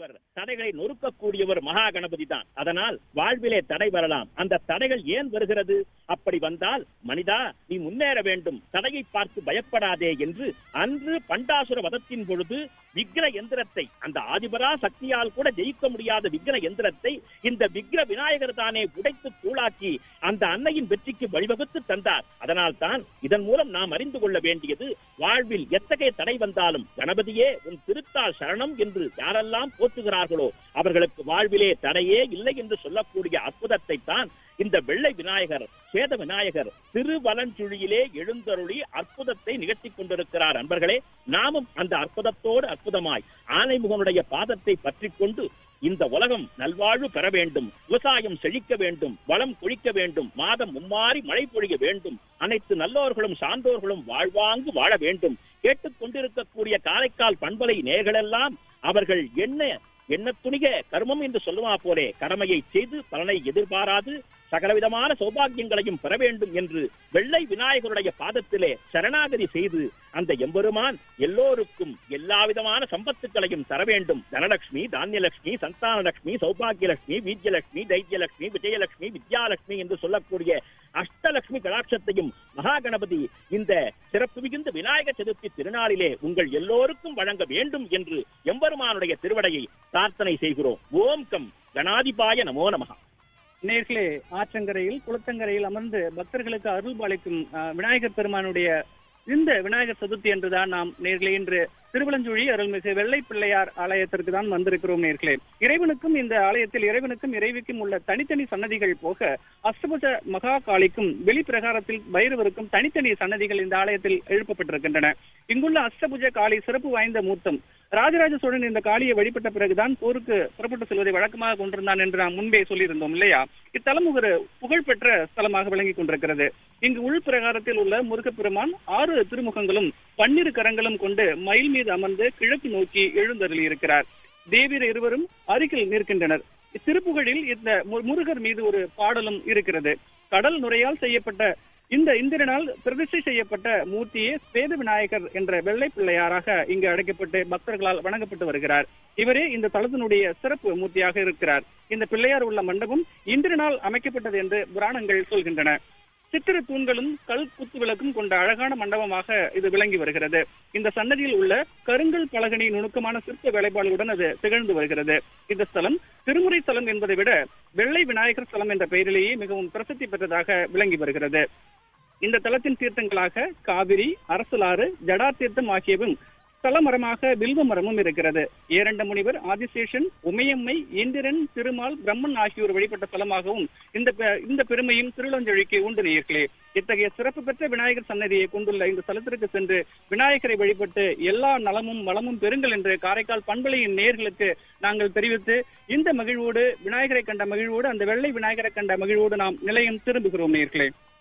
வெல்லக்கூடியவர் தடைகளை நொறுக்கக்கூடியவர் மகா கணபதி தான் அதனால் வாழ்விலே தடை வரலாம் அந்த தடைகள் ஏன் வருகிறது அப்படி வந்தால் மனிதா நீ முன்னேற வேண்டும் தடையை பார்த்து பயப்படாதே என்று அன்று பண்டாசுர வதத்தின் பொழுது விக்ர எந்திரத்தை அந்த ஆதிபரா சக்தியால் கூட ஜெயிக்க முடியாத விக்ர எந்திரத்தை இந்த விக்ர விநாயகர் தானே உடைத்து தூளாக்கி அந்த அன்னையின் வெற்றிக்கு வழிவகுத்து தந்தார் அதனால் தான் இதன் மூலம் நாம் அறிந்து கொள்ள வேண்டியது வாழ்வில் எத்தகைய தடை வந்தாலும் கணபதியே உன் திருத்தால் சரணம் என்று யாரெல்லாம் போற்றுகிறார்களோ அவர்களுக்கு வாழ்விலே தடையே இல்லை என்று சொல்லக்கூடிய அற்புதத்தை தான் இந்த வெள்ளை விநாயகர் சேத விநாயகர் திருவலஞ்சுழியிலே எழுந்தருளி அற்புதத்தை நிகழ்த்திக் கொண்டிருக்கிறார் அன்பர்களே நாமும் அந்த அற்புதத்தோடு அற்புதமாய் ஆனைமுகனுடைய பாதத்தை பற்றிக் கொண்டு இந்த உலகம் நல்வாழ்வு பெற வேண்டும் விவசாயம் செழிக்க வேண்டும் வளம் கொழிக்க வேண்டும் மாதம் மும்மாறி மழை பொழிய வேண்டும் அனைத்து நல்லோர்களும் சான்றோர்களும் வாழ்வாங்கு வாழ வேண்டும் கேட்டுக் கொண்டிருக்கக்கூடிய காரைக்கால் பண்பலை நேர்களெல்லாம் அவர்கள் என்ன என்ன துணிக கர்மம் என்று சொல்லுவா போலே கடமையை செய்து பலனை எதிர்பாராது சகலவிதமான சௌபாகியங்களையும் பெற வேண்டும் என்று வெள்ளை விநாயகருடைய பாதத்திலே சரணாகதி செய்து அந்த எம்பெருமான் எல்லோருக்கும் எல்லா விதமான சம்பத்துக்களையும் தர வேண்டும் தனலட்சுமி தானியலட்சுமி சந்தானலட்சுமி சௌபாகியலட்சுமி வீஜ்யலட்சுமி தைரியலட்சுமி விஜயலட்சுமி வித்யாலட்சுமி என்று சொல்லக்கூடிய அஷ்டலட்சுமி கடாட்சத்தையும் மகா கணபதி இந்த சிறப்பு மிகுந்த விநாயகர் சதுர்த்தி திருநாளிலே உங்கள் எல்லோருக்கும் வழங்க வேண்டும் என்று எம்பெருமானுடைய திருவடையை பிரார்த்தனை செய்கிறோம் ஓம் கம் கணாதிபாய நமோ நமகா நேர்களே ஆற்றங்கரையில் குளத்தங்கரையில் அமர்ந்து பக்தர்களுக்கு அருள் பாலிக்கும் அஹ், விநாயகர் பெருமானுடைய இந்த விநாயகர் சதுர்த்தி என்றுதான் நாம் நேர்களே இன்று திருவலஞ்சுழி அருள்மிகு வெள்ளை பிள்ளையார் ஆலயத்திற்கு தான் வந்திருக்கிறோம் நேர்களே இறைவனுக்கும் இந்த ஆலயத்தில் இறைவனுக்கும் இறைவிக்கும் உள்ள தனித்தனி சன்னதிகள் போக அஷ்டபுஜ மகா காளிக்கும் வெளி பிரகாரத்தில் பைரவருக்கும் தனித்தனி சன்னதிகள் இந்த ஆலயத்தில் எழுப்பப்பட்டிருக்கின்றன இங்குள்ள அஷ்டபுஜ காளி சிறப்பு வாய்ந்த மூர்த்தம் ராஜராஜ சோழன் இந்த காளியை வழிபட்ட பிறகுதான் போருக்கு புறப்பட்டு செல்வதை வழக்கமாக கொண்டிருந்தான் என்று நாம் முன்பே சொல்லியிருந்தோம் இல்லையா இத்தலம் ஒரு புகழ்பெற்ற ஸ்தலமாக விளங்கிக் கொண்டிருக்கிறது இங்கு உள் பிரகாரத்தில் உள்ள முருகப்பெருமான் ஆறு திருமுகங்களும் பன்னிரு கரங்களும் கொண்டு மயில் மீது அமர்ந்து கிழக்கு நோக்கி எழுந்தருளி இருக்கிறார் தேவியர் இருவரும் அருகில் நிற்கின்றனர் திருப்புகழில் இந்த மு- முருகர் மீது ஒரு பாடலும் இருக்கிறது கடல் நுரையால் செய்யப்பட்ட இந்த இந்திரனால் பிரதிஷ்டை செய்யப்பட்ட மூர்த்தியே ஸ்வேத விநாயகர் என்ற வெள்ளை பிள்ளையாராக இங்கு அழைக்கப்பட்டு பக்தர்களால் வணங்கப்பட்டு வருகிறார் இவரே இந்த தலத்தினுடைய சிறப்பு மூர்த்தியாக இருக்கிறார் இந்த பிள்ளையார் உள்ள மண்டபம் இந்திரனால் அமைக்கப்பட்டது என்று புராணங்கள் சொல்கின்றன சித்திர தூண்களும் கல் குத்து விளக்கும் கொண்ட அழகான மண்டபமாக இது விளங்கி வருகிறது இந்த சன்னதியில் உள்ள கருங்கல் பலகனி நுணுக்கமான சிற்ப வேலைப்பாடுகளுடன் அது திகழ்ந்து வருகிறது இந்த ஸ்தலம் திருமுறை ஸ்தலம் என்பதை விட வெள்ளை விநாயகர் ஸ்தலம் என்ற பெயரிலேயே மிகவும் பிரசித்தி பெற்றதாக விளங்கி வருகிறது இந்த தலத்தின் தீர்த்தங்களாக காவிரி அரசலாறு ஜடா தீர்த்தம் ஆகியவும் தலமரமாக வில்வ மரமும் இருக்கிறது ஏரண்ட முனிவர் ஆதிசேஷன் உமையம்மை இந்திரன் திருமால் பிரம்மன் ஆகியோர் வழிபட்ட தலமாகவும் இந்த பெ- இந்த பெருமையும் திருளஞ்சொழிக்கு உண்டு நேயர்களே இத்தகைய சிறப்பு பெற்ற விநாயகர் சன்னதியை கொண்டுள்ள இந்த தலத்திற்கு சென்று விநாயகரை வழிபட்டு எல்லா நலமும் வளமும் பெறுங்கள் என்று காரைக்கால் பண்பலையின் நேர்களுக்கு நாங்கள் தெரிவித்து இந்த மகிழ்வோடு விநாயகரை கண்ட மகிழ்வோடு அந்த வெள்ளை விநாயகரை கண்ட மகிழ்வோடு நாம் நிலையம் திரும்புகிறோம் நேயர்களே